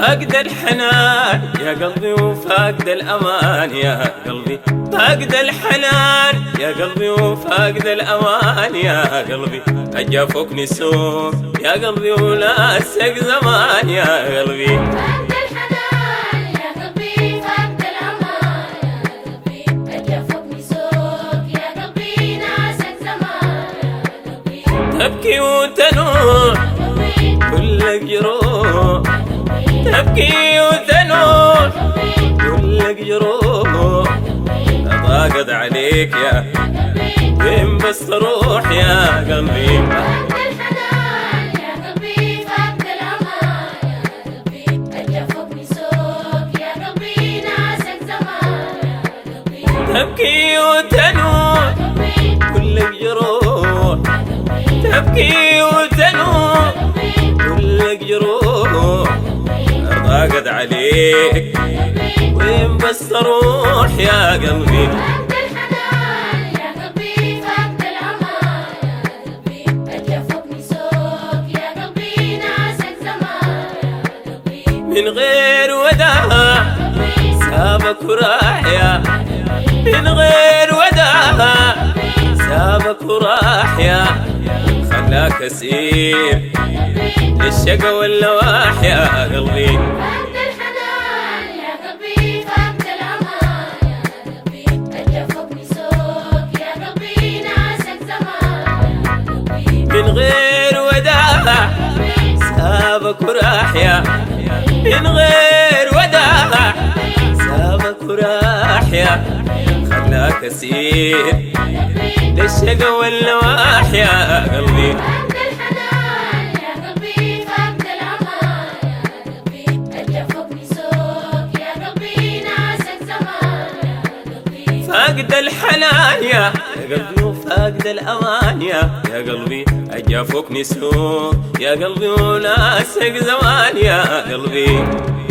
فاقد الحنان يا قلبي وفاقد الأمان يا قلبي فاقد الحنان يا قلبي وفاقد الأمان يا قلبي أجا فوق نسوم يا قلبي ولا سق زمان يا قلبي فقد الحنان يا قلبي فقد الأمان يا قلبي أجا فوقني سوق يا قلبي ناسك زمان يا قلبي تبكي وتنوح قلبي كلك جروح قلبي تبكي وتنوح قلبي كلك جروح ضاقت عليك يا قلبي وين بس تروح يا قلبي فقد الحنان يا قلبي فقد الأمان يا قلبي أجا فوقني سوق يا قلبي ناسك زمان يا قلبي تبكي وتنوح قلبي كلك جروح قلبي تبكي وتنوح قلبي كلك جروح ضاقت عليك وين بس تروح يا قلبي فقد الحنان يا قلبي فقد الأمان يا قلبي أجا فوقني سوق يا قلبي ناسك زمان يا قلبي من غير وداع قلبي سابك وراح يا من غير وداع سابك وراح يا خلاك اسير للشقا واللواح يا قلبي فقد الحنان يا قلبي فقد الأمان يا قلبي أجا فوقني سوق يا قلبي ناسك زمان يا قلبي من غير وداع قلبي سابك وراح يا من غير وداع سابك وراح يا خلاك اسير للشقا واللواح يا قلبي فقد الحنان يا قلبي فقد الأمان يا قلبي أجا فوقني سوق يا قلبي ناسك زمان يا قلبي فاقد الحنان يا قلبي وفاقد الأمان يا يا قلبي أجا فوق نسوق يا قلبي وناسك زمان يا قلبي